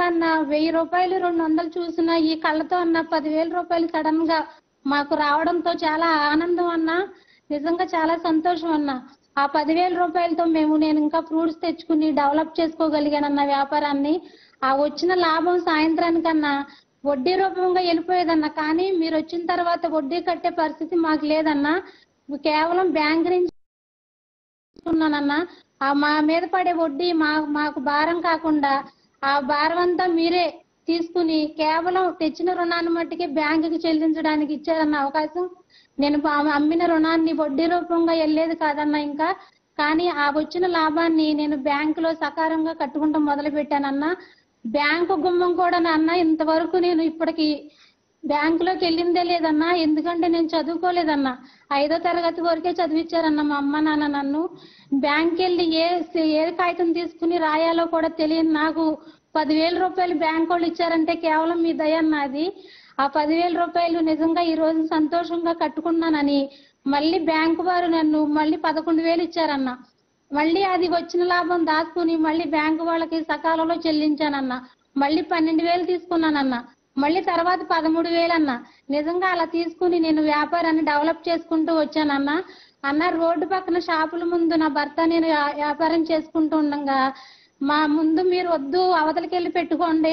అన్న వెయ్యి రూపాయలు రెండు వందలు చూసిన ఈ కళ్ళతో అన్న పదివేల రూపాయలు సడన్ గా మాకు రావడంతో చాలా ఆనందం అన్న నిజంగా చాలా సంతోషం అన్న ఆ పదివేల రూపాయలతో మేము నేను ఇంకా ఫ్రూట్స్ తెచ్చుకుని డెవలప్ చేసుకోగలిగానన్న వ్యాపారాన్ని ఆ వచ్చిన లాభం సాయంత్రానికన్నా వడ్డీ రూపంగా వెళ్ళిపోయేదన్న కానీ మీరు వచ్చిన తర్వాత వడ్డీ కట్టే పరిస్థితి మాకు లేదన్న కేవలం బ్యాంక్ నుంచి తీసుకున్నానన్న ఆ మా మీద పడే వడ్డీ మా మాకు భారం కాకుండా ఆ భారం అంతా మీరే తీసుకుని కేవలం తెచ్చిన రుణాన్ని మట్టికి బ్యాంకుకి చెల్లించడానికి ఇచ్చారన్న అవకాశం నేను పా- అమ్మిన రుణాన్ని వడ్డీ రూపంగా వెళ్ళేది కాదన్న ఇంకా కానీ ఆ వచ్చిన లాభాన్ని నేను బ్యాంకులో సకారంగా కట్టుకుంటాం మొదలు పెట్టానన్న బ్యాంకు గుమ్మం కూడా నాన్న ఇంతవరకు నేను ఇప్పటికి బ్యాంకులోకి వెళ్ళిందే లేదన్నా ఎందుకంటే నేను చదువుకోలేదన్నా ఐదో తరగతి వరకే చదివించారన్న మా అమ్మ నాన్న నన్ను బ్యాంక్ వెళ్ళి ఏ ఏ కాగితం తీసుకుని రాయాలో కూడా తెలియని నాకు పదివేల రూపాయలు బ్యాంక్ వాళ్ళు ఇచ్చారంటే కేవలం మీ దయ నాది ఆ పదివేల రూపాయలు నిజంగా ఈ రోజు సంతోషంగా కట్టుకున్నానని మళ్ళీ బ్యాంకు వారు నన్ను మళ్ళీ పదకొండు వేలు ఇచ్చారన్న మళ్ళీ అది వచ్చిన లాభం దాచుకుని మళ్ళీ బ్యాంకు వాళ్ళకి సకాలంలో చెల్లించానన్న మళ్ళీ పన్నెండు వేలు తీసుకున్నానన్న మళ్ళీ తర్వాత పదమూడు వేలు అన్న నిజంగా అలా తీసుకుని నేను వ్యాపారాన్ని డెవలప్ చేసుకుంటూ వచ్చానన్న అన్న రోడ్డు పక్కన షాపుల ముందు నా భర్త నేను వ్యా- వ్యాపారం చేసుకుంటూ ఉండగా మా ముందు మీరు వద్దు అవతలికి వెళ్ళి పెట్టుకోండి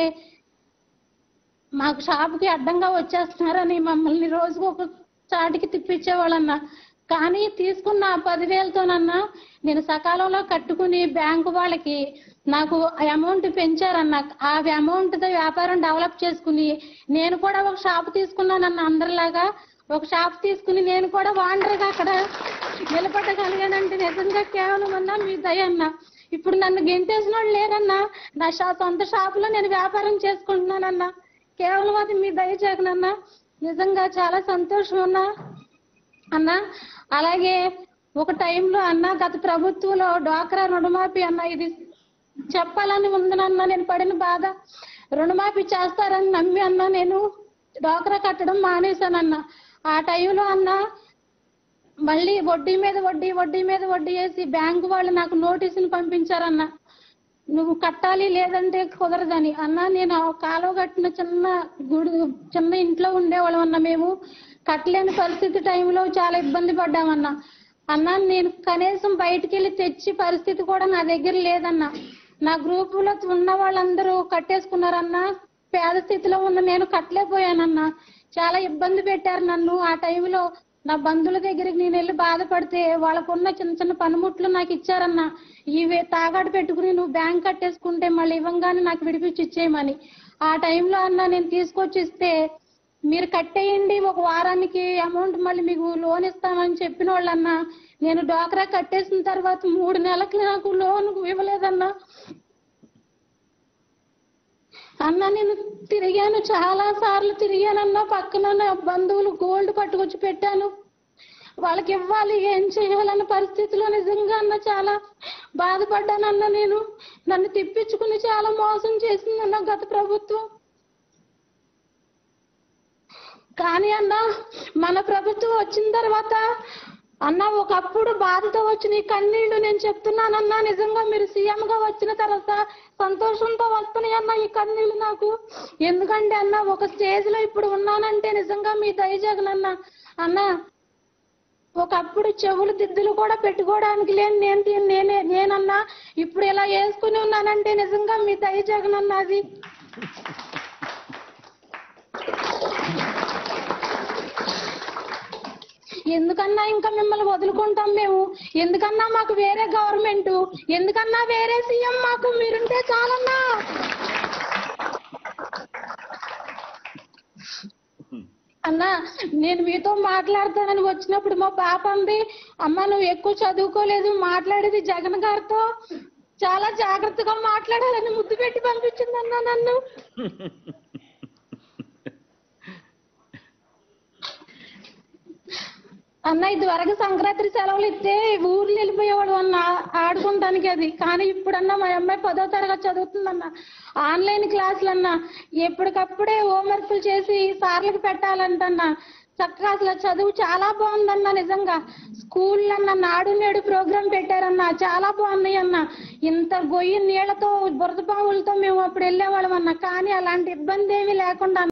మాకు షాపుకి అడ్డంగా వచ్చేస్తున్నారని మమ్మల్ని రోజుకు ఒక చాటికి తిప్పించేవాళ్ళన్న కానీ తీసుకున్న ఆ పదివేలతోనన్నా నేను సకాలంలో కట్టుకుని బ్యాంకు వాళ్ళకి నాకు అమౌంట్ పెంచారన్న ఆ అమౌంట్ తో వ్యాపారం డెవలప్ చేసుకుని నేను కూడా ఒక షాప్ తీసుకున్నానన్న అందరిలాగా ఒక షాప్ తీసుకుని నేను కూడా వాండర్గా అక్కడ నిలబడగలిగానంటే నిజంగా కేవలం అన్నా మీ దయ అన్న ఇప్పుడు నన్ను గెంటేసిన వాళ్ళు లేరన్నా నా షా సొంత షాపులో నేను వ్యాపారం చేసుకుంటున్నానన్నా కేవలం అది మీ దయ జగనన్నా నిజంగా చాలా సంతోషం అన్నా అన్న అలాగే ఒక టైంలో అన్న గత ప్రభుత్వంలో డ్వాక్రా రుణమాఫీ అన్న ఇది చెప్పాలని ఉందనన్న నేను పడిన బాధ రుణమాఫీ చేస్తారని నమ్మి అన్న నేను డ్వాక్రా కట్టడం మానేశానన్న ఆ టైంలో అన్న మళ్ళీ వడ్డీ మీద వడ్డీ వడ్డీ మీద వడ్డీ వేసి బ్యాంకు వాళ్ళు నాకు నోటీసులు పంపించారన్న నువ్వు కట్టాలి లేదంటే కుదరదని అన్న నేను ఆ కాలువ కట్టిన చిన్న గుడి చిన్న ఇంట్లో ఉండేవాళ్ళం అన్న మేము కట్టలేని పరిస్థితి టైంలో చాలా ఇబ్బంది పడ్డామన్న అన్న నేను కనీసం బయటికి వెళ్ళి తెచ్చి పరిస్థితి కూడా నా దగ్గర లేదన్న నా గ్రూపులో ఉన్న వాళ్ళందరూ కట్టేసుకున్నారన్న పేద స్థితిలో ఉన్న నేను కట్టలేకపోయానన్న చాలా ఇబ్బంది పెట్టారు నన్ను ఆ టైంలో నా బంధువుల దగ్గరికి నేను వెళ్ళి బాధపడితే వాళ్ళకున్న చిన్న చిన్న పనిముట్లు నాకు ఇచ్చారన్న ఇవే తాగాడు పెట్టుకుని నువ్వు బ్యాంక్ కట్టేసుకుంటే మళ్ళీ ఇవ్వంగానే నాకు విడిపించి ఇచ్చేయమని ఆ టైంలో అన్న నేను తీసుకొచ్చి ఇస్తే మీరు కట్టేయండి ఒక వారానికి అమౌంట్ మళ్ళీ మీకు లోన్ ఇస్తామని చెప్పిన వాళ్ళన్న నేను డ్వాక్రా కట్టేసిన తర్వాత మూడు నెలలకి నాకు లోన్ ఇవ్వలేదన్నా అన్న నేను తిరిగాను చాలా సార్లు తిరిగానన్నా పక్కన నా బంధువులు గోల్డ్ పట్టుకొచ్చి పెట్టాను వాళ్ళకి ఇవ్వాలి ఏం చేయాలన్న పరిస్థితిలో నిజంగా అన్న చాలా బాధపడ్డానన్న నేను నన్ను తిప్పించుకుని చాలా మోసం చేసిందన్న గత ప్రభుత్వం కానీ అన్న మన ప్రభుత్వం వచ్చిన తర్వాత అన్న ఒకప్పుడు బాధతో వచ్చిన ఈ కన్నీళ్లు నేను చెప్తున్నానన్నా నిజంగా మీరు సీఎం గా వచ్చిన తర్వాత సంతోషంతో వస్తున్నాయి అన్న ఈ కన్నీళ్లు నాకు ఎందుకంటే అన్న ఒక స్టేజ్ లో ఇప్పుడు ఉన్నానంటే నిజంగా మీ దయజగన్ అన్న అన్న ఒకప్పుడు చెవులు దిద్దులు కూడా పెట్టుకోవడానికి లేని నేను దీన్ని నేనే నేనన్నా ఇప్పుడు ఇలా వేసుకుని ఉన్నానంటే నిజంగా మీ దయజగన్ అన్న అది ఎందుకన్నా ఇంకా మిమ్మల్ని వదులుకుంటాం మేము ఎందుకన్నా మాకు వేరే గవర్నమెంట్ ఎందుకన్నా వేరే సీఎం మాకు మీరుంటే చాలన్నా అన్నా నేను మీతో మాట్లాడతానని వచ్చినప్పుడు మా పాప అంది అమ్మ నువ్వు ఎక్కువ చదువుకోలేదు మాట్లాడేది జగన్ గారితో చాలా జాగ్రత్తగా మాట్లాడాలని ముద్దు పెట్టి పంపించిందన్నా నన్ను అన్న ఇది వరకు సంక్రాంతి సెలవులు ఇస్తే ఊర్లు వెళ్ళిపోయేవాడు అన్న ఆడుకుంటానికి అది కానీ ఇప్పుడన్నా మా అమ్మాయి పదో తరగతి చదువుతుందన్న ఆన్లైన్ క్లాసులు అన్న ఎప్పటికప్పుడే హోంవర్క్లు చేసి సార్లకు పెట్టాలంటన్నా చక్కగా అసలు చదువు చాలా బాగుందన్న నిజంగా స్కూల్ అన్న నాడు నేడు ప్రోగ్రాం పెట్టారన్న చాలా బాగున్నాయి అన్న ఇంత గొయ్యి నీళ్లతో బురద పాములతో మేము అప్పుడు వెళ్ళేవాళ్ళం అన్న కానీ అలాంటి ఇబ్బంది ఏమీ లేకుండా